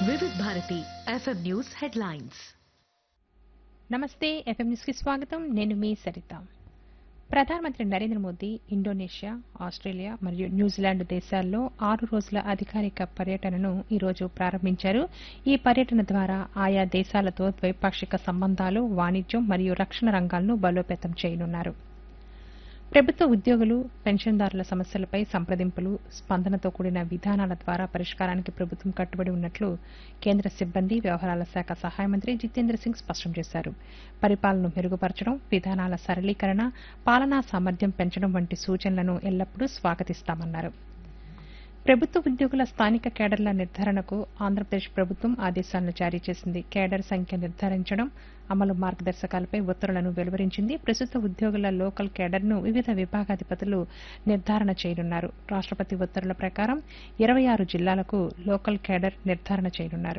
Vividh Bharati FM news headlines నమస్తే FM న్యూస్కి స్వాగతం నేను మీ సరిత ప్రధానమంత్రి నరేంద్ర మోదీ ఇండోనేషియా ఆస్ట్రేలియా మరియు న్యూజిలాండ్ దేశాల్లో ఆరు రోజుల అధికారిక పర్యటనను ఈరోజు ప్రారంభించారు ఈ పర్యటన ద్వారా ఆయా దేశాలతో ద్వైపాక్షిక సంబంధాలు వాణిజ్యం మరియు రక్షణ రంగాలను బలోపేతం చేయనున్నారు ప్రభుత్వ ఉద్యోగులు పెన్షన్దారుల సమస్యలపై సంప్రదింపులు స్పందనతో కూడిన విధానాల ద్వారా పరిష్కారానికి ప్రభుత్వం కట్టుబడి ఉన్నట్లు కేంద్ర సిబ్బంది వ్యవహారాల శాఖ సహాయ మంత్రి జితేంద్ర సింగ్ స్పష్టం చేశారు పరిపాలనను మెరుగుపరచడం విధానాల సరళీకరణ పాలనా సామర్థ్యం పెంచడం వంటి సూచనలను ఎల్లప్పుడూ స్వాగతిస్తామన్నారు ప్రభుత్వ ఉద్యోగుల స్థానిక కేడర్ల నిర్ధారణకు ఆంధ్రప్రదేశ్ ప్రభుత్వం ఆదేశాలను జారీ చేసింది కేడర్ సంఖ్య నిర్ధారించడం అమలు మార్గదర్శకాలపై ఉత్తర్వులను వెలువరించింది ప్రస్తుత ఉద్యోగుల లోకల్ కేడర్ను వివిధ విభాగాధిపతులు నిర్ధారణ చేయనున్నారు రాష్ట్రపతి ఉత్తర్వుల ప్రకారం ఇరవై ఆరు జిల్లాలకు లోకల్ కేడర్ నిర్ధారణ చేయనున్నారు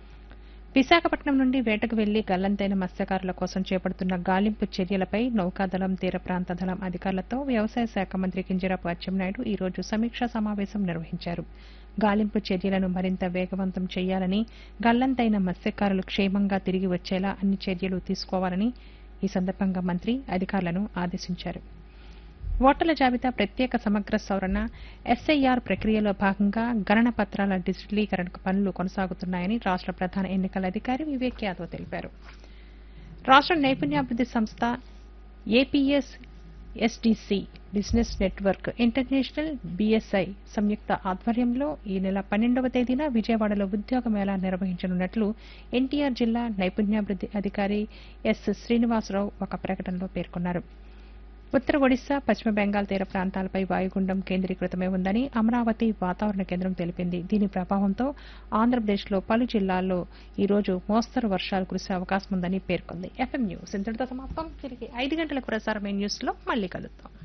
విశాఖపట్నం నుండి వేటకు వెళ్లి గల్లంతైన మత్స్యకారుల కోసం చేపడుతున్న గాలింపు చర్యలపై నౌకాదళం తీర ప్రాంత దళం అధికారులతో వ్యవసాయ శాఖ మంత్రి కింజరాపు అచ్చెన్నాయుడు ఈ రోజు సమీక్షా సమావేశం నిర్వహించారు గాలింపు చర్యలను మరింత వేగవంతం చేయాలని గల్లంతైన మత్స్యకారులు క్షేమంగా తిరిగి వచ్చేలా అన్ని చర్యలు తీసుకోవాలని ఈ సందర్భంగా మంత్రి అధికారులను ఆదేశించారు ఓటర్ల జాబితా ప్రత్యేక సమగ్ర సవరణ ఎస్ఐఆర్ ప్రక్రియలో భాగంగా గణన పత్రాల డిజిటలీకరణకు పనులు కొనసాగుతున్నాయని రాష్ట ప్రధాన ఎన్నికల అధికారి వివేక్ యాదవ్ తెలిపారు రాష్ట నైపుణ్యాభివృద్ది సంస్థ APS SDC business network international BSI సంయుక్త ఆధ్వర్యంలో ఈ నెల పన్నెండవ తేదీన విజయవాడలో ఉద్యోగ మేళా నిర్వహించనున్నట్లు ఎన్టీఆర్ జిల్లా నైపుణ్యాభివృద్ది అధికారి ఎస్ శ్రీనివాసరావు ఒక ప్రకటనలో పేర్కొన్నారు ఉత్తర ఒడిశా పశ్చిమ బెంగాల్ తీర ప్రాంతాలపై వాయుగుండం కేంద్రీకృతమై ఉందని అమరావతి వాతావరణ కేంద్రం తెలిపింది దీని ప్రభావంతో ఆంధ్రప్రదేశ్లో పలు జిల్లాల్లో ఈ రోజు మోస్తరు వర్షాలు కురిసే అవకాశం ఉందని పేర్కొంది ఎఫ్ఎం న్యూస్ ఇంతటితో సమాప్తం తిరిగి ఐదు గంటలకు ప్రసారమైన న్యూస్లో మళ్ళీ కలుద్దాం